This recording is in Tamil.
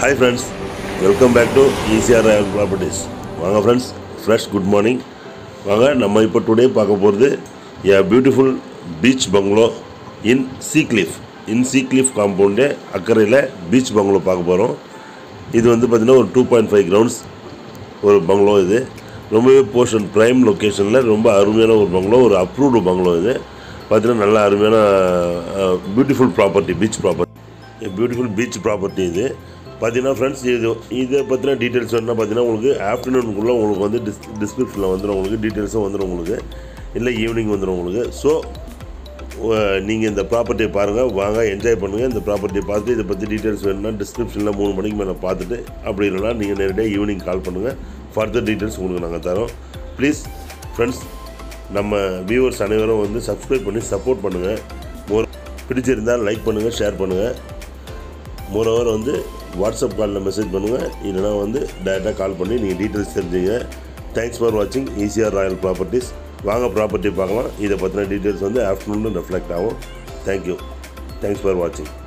hi friends welcome back to ECR royal properties வாங்க ஃப்ரெண்ட்ஸ் ஃப்ரெஷ் குட் மார்னிங் வாங்க நம்ம இப்போ டுடே பார்க்க போகிறது a beautiful beach bungalow in Seacliff in Seacliff compound அக்கறையில் பீச் பங்களோ பார்க்க போகிறோம் இது வந்து பார்த்திங்கன்னா ஒரு டூ பாயிண்ட் ஃபைவ் கிரவுண்ட்ஸ் ஒரு பங்களோ இது ரொம்பவே போர்ஷன் ப்ரைம் லொக்கேஷனில் ரொம்ப அருமையான ஒரு பங்களோ ஒரு அப்ரூவ்டு பங்களோ இது பார்த்தீங்கன்னா நல்ல அருமையான beautiful property beach property beautiful beach property இது பார்த்தீங்கன்னா ஃப்ரெண்ட்ஸ் இது இதை பற்றின டீட்டெயில்ஸ் வேணும்னா பார்த்தீங்கன்னா உங்களுக்கு ஆஃப்டர்நூனுக்குள்ளே உங்களுக்கு வந்து டிஸ் டிஸ்கிரிப்ஷனில் வந்துடும் உங்களுக்கு டீட்டெயில்ஸும் வந்துடும் உங்களுக்கு இல்லை ஈவினிங் வந்துடும் உங்களுக்கு ஸோ நீங்கள் இந்த ப்ராப்பர்ட்டியை பாருங்கள் வாங்க என்ஜாய் பண்ணுங்கள் இந்த ப்ராப்பர்ட்டியை பார்த்து இதை பற்றி டீட்டெயில்ஸ் வேணும்னா டிஸ்கிரிப்ஷனில் மூணு மணிக்கு மேலே பார்த்துட்டு அப்படி இல்லைனா நீங்கள் நேரடியாக ஈவினிங் கால் பண்ணுங்கள் ஃபர்தர் டீட்டெயில்ஸ் உங்களுக்கு நாங்கள் தரோம் ப்ளீஸ் ஃப்ரெண்ட்ஸ் நம்ம வியூவர்ஸ் அனைவரும் வந்து சப்ஸ்கிரைப் பண்ணி சப்போர்ட் பண்ணுங்கள் மோர் பிடிச்சிருந்தால் லைக் பண்ணுங்கள் ஷேர் பண்ணுங்கள் மோரோவர் வந்து வாட்ஸ்அப் காலில் மெசேஜ் பண்ணுங்கள் இல்லைனா வந்து டேரெக்டாக கால் பண்ணி நீங்கள் டீட்டெயில்ஸ் தெரிஞ்சுங்க தேங்க்ஸ் ஃபார் வாட்சிங் ஈசிஆர் ராயல் ப்ராப்பர்ட்டிஸ் வாங்க ப்ராப்பர்ட்டி பார்க்கலாம் இதை பற்றின டீட்டெயில்ஸ் வந்து ஆஃப்டர்நூனில் ரெஃப்ளெக்ட் ஆகும் தேங்க்யூ தேங்க்ஸ் ஃபார் வாட்சிங்